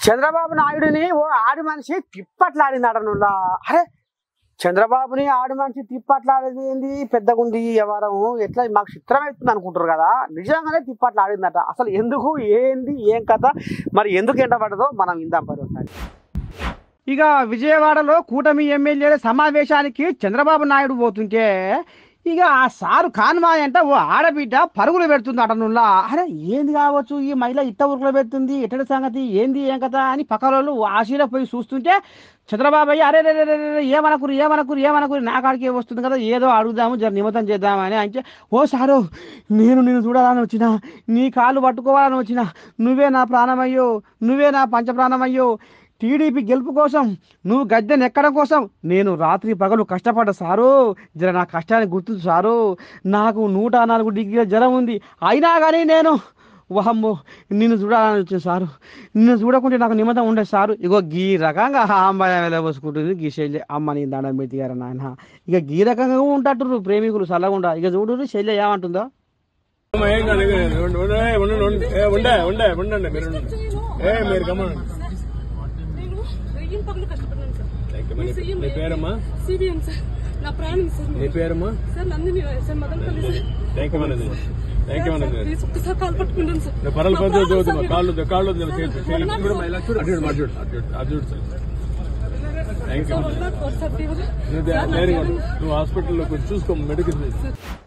చంద్రబాబు నాయుడిని ఓ ఆడి మనిషి తిప్పట్లాడినాడు నువ్వులా అరే చంద్రబాబుని ఆడి మనిషి తిప్పట్లాడేది ఏంది పెద్దగుంది ఈ వ్యవహారం ఎట్లా మాకు చిత్రమవుతుంది అనుకుంటారు కదా నిజంగానే తిప్పట్లాడిందట అసలు ఎందుకు ఏంది ఏం కథ మరి ఎందుకు ఎండబడదో మనం ఇందాం పరి ఒకసారి ఇక విజయవాడలో కూటమి ఎమ్మెల్యేల సమావేశానికి చంద్రబాబు నాయుడు పోతుంటే ఇక ఆ సారు కాన్మాయ్ అంట ఓ ఆడబిడ్డ పరుగులు పెడుతుంది అటనుల్లా అరే ఏంది కావచ్చు ఈ మహిళ ఇట్ట ఉరుకులు పెడుతుంది ఎట్టడి సంగతి ఏంది ఏం కథ అని పక్కన ఆశీలో పోయి చూస్తుంటే చంద్రబాబు అయ్య అరే రే రే రే రే, ఏమనకురు ఏమనకురు ఏమనకురు నా కాడికి వస్తుంది కదా ఏదో అడుగుదాము జర నిమితం చేద్దామని అంటే ఓ సారు నేను నిన్ను చూడాలని వచ్చిన నీ కాళ్ళు పట్టుకోవాలని వచ్చిన నువ్వే నా ప్రాణమయ్యో నువ్వే నా పంచప్రాణమయ్యో టీడీపీ గెలుపు కోసం నువ్వు గద్దెను ఎక్కడం కోసం నేను రాత్రి పగలు కష్టపడ్డ సారు జర నా కష్టాన్ని గుర్తు సారు నాకు నూట నాలుగు డిగ్రీల జ్వరం ఉంది అయినా కానీ నేను వహమ్మో నిన్ను చూడాలని వచ్చింది సారు నిన్ను చూడకుంటే నాకు నిమిత్తం ఉండే సారు ఇగో గీ రకంగా ఆ అమ్మాయి వెళ్ళబోసుకుంటుంది గీ శైల్య అమ్మ నీ దండం పెట్టి గారు నాయన ఇక గీ రకంగా ఉంటట్టు ప్రేమికులు చల్లగుండా ఇక చూడు శైల్య ఏమంటుందో అమ్మా, ఏం కాదు, ఏం కాదు. ఉండు, ఉండు, ఏ, ఉండండి, ఉండండి. ఏ, ఉండే ఉండే ఉండండి మీరు ఉండండి. ఏ మీరు గమనండి నేను వెయ్యి పనులు కష్టపడ్డాను సార్ థాంక్ యూ. మీ- మీ పేరమ్మా సిబిఎన్ సార్ నా ప్రాణం సార్ మీ పేరమ్మా sir Nandini sir Madanapalle sir thank you అనండి థ్యాంక్ యూ అనండి ప్లీజ్ ఒక్కసారి కాల్ పట్టుకుంటాను సార్ నువ్వు పరల నా పద్ధతి ప్రాణం చదువుతున్నా సార్ కాళ్ళు వద్దు, కాళ్ళు వద్దు, చేయి, చేయి. వన్ నాట్ చూడు, ఫోర్. మా ఇలా చూడు. అటు చూడు, అటు చూడు, అటు చూడు, అటు చూడు sir thank you sir one not four sir తీవ్ర. నువ్వు సార్, నా ధైర్యంగా ప్రాణం- ఉండు. నువ్వు హాస్పిటల్లో కొంచెం చూసుకో మెడికల్